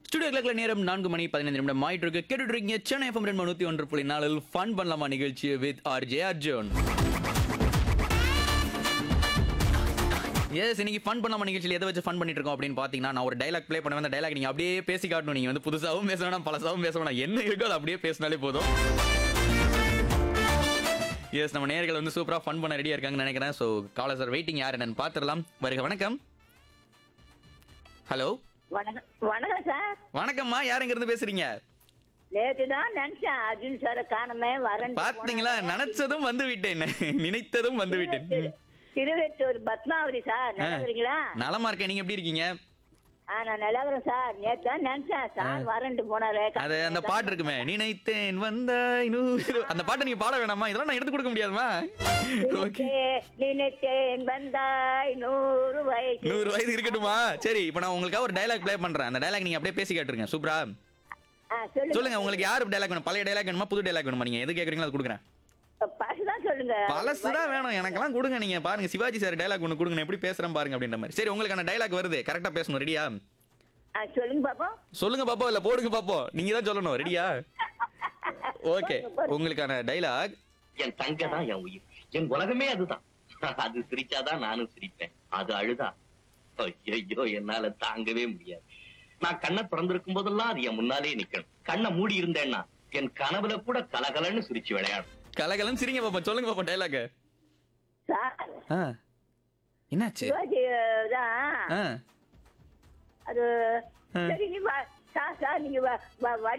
Studio கிளக்ல நேரம் நான்கு மணி பதினைந்து நிமிடம் ஆயிட்டு இருக்கு கேட்டுட்டு இருக்கீங்க சென்னை எஃப்எம் ரெண்டு நூத்தி ஒன்று புள்ளி நாலில் ஃபன் பண்ணலாமா நிகழ்ச்சி with R J Arjun S இன்னைக்கு ஃபன் பண்ணலாமா நிகழ்ச்சியில் எதை வச்சு ஃபன் பண்ணிட்டு இருக்கோம் அப்படின்னு பார்த்தீங்கன்னா நான் ஒரு டைலாக் ப்ளே பண்ண அந்த டைலாக் நீங்க அப்படியே பேசி காட்டணும் நீங்க வந்து புதுசாகவும் பேச வேணாம் பழசாவும் பேச வேணாம் என்ன இருக்கோ அதை அப்படியே பேசினாலே போதும் எஸ் நம்ம நேர்கள் வந்து சூப்பரா ஃபன் பண்ண ரெடியா இருக்காங்கன்னு நினைக்கிறேன் ஸோ காலர் சார் வெயிட்டிங் யார் என்னன்னு பார்த்துடலாம் வருக வணக்கம் ஹலோ வணக்கம் வணக்கம் சார் வணக்கம்மா யார் எங்க இருந்து பேசுறீங்க நேற்று தான் நினைச்சேன் அர்ஜுன் சாரை காணமே வரேன் பாத்தீங்களா நினைச்சதும் வந்து விட்டேன் நினைத்ததும் வந்து விட்டேன் ம். திருவெட்டூர் பத்மாவதி சார் நல்லா இருக்கீங்களா நலமா இருக்கேன் நீங்க எப்படி இருக்கீங்க ஆ நான் நல்லா இருக்கிறேன் சார் நேற்று தான் நினைச்சேன் சார் வரேன்ட்டு போனாரு அது அந்த பாட்டு இருக்குமே நினைத்தேன் வந்தாய் நூறு அந்த பாட்டை நீங்க பாட வேணாமா இதெல்லாம் நான் எடுத்து கொடுக்க முடியாதுமா ஓகே நினைத்தேன், நினைத்தேன் வந்தாய் நூறு வயசு நூறு வயது இருக்கட்டுமா சரி இப்போ நான் உங்களுக்காக ஒரு டைலாக் ப்ளே பண்றேன் அந்த டைலாக் நீங்க அப்படியே பேசி கேட்டுருங்க சூப்பரா ஆ சொல்லுங்க சொல்லுங்க உங்களுக்கு யாரு டைலாக் வேணும் பழைய டைலாக் வேணுமா புது டைலாக் வேணுமா நீங்க எது கேக்குறீங்களோ அது கொடுக்குறேன் பசு தான் சொல்லுங்க பழசு தான் வேணும் எனக்கெல்லாம் கொடுங்க நீங்க பாருங்க சிவாஜி சார் டைலாக் ஒன்று கொடுங்க நான் எப்படி பேசுறேன் பாருங்க அப்படின்ற மாதிரி சரி உங்களுக்கான டைலாக் வருது கரெக்டா பேசணும் ரெடியா ஆ சொல்லுங்க பாப்போம் சொல்லுங்க பாப்போம் இல்ல போடுங்க பாப்போம் நீங்க தான் சொல்லணும் ரெடியா ஓகே உங்களுக்கான டைலாக் என் தங்க தான் என் உயிர் என் உலகமே அதுதான் அது சிரிச்சாதான் நானும் சிரிப்பேன் அது அழுதா ஐயோ என்னால தாங்கவே முடியாது நான் கண்ணை திறந்திருக்கும் போதெல்லாம் அது என் முன்னாலே நிக்கணும் கண்ணை மூடி இருந்தேன்னா என் கனவுல கூட கலகலன்னு சிரிச்சு விளையாடும் கலகலம் சிரிங்க பாப்போம் சொல்லுங்க பாப்போம் டைலாக் சார் என்னாச்சு சிவாஜி தான் ஆ அது ஆ. சரி நீ வா- சார் சார் நீங்க வ- வ-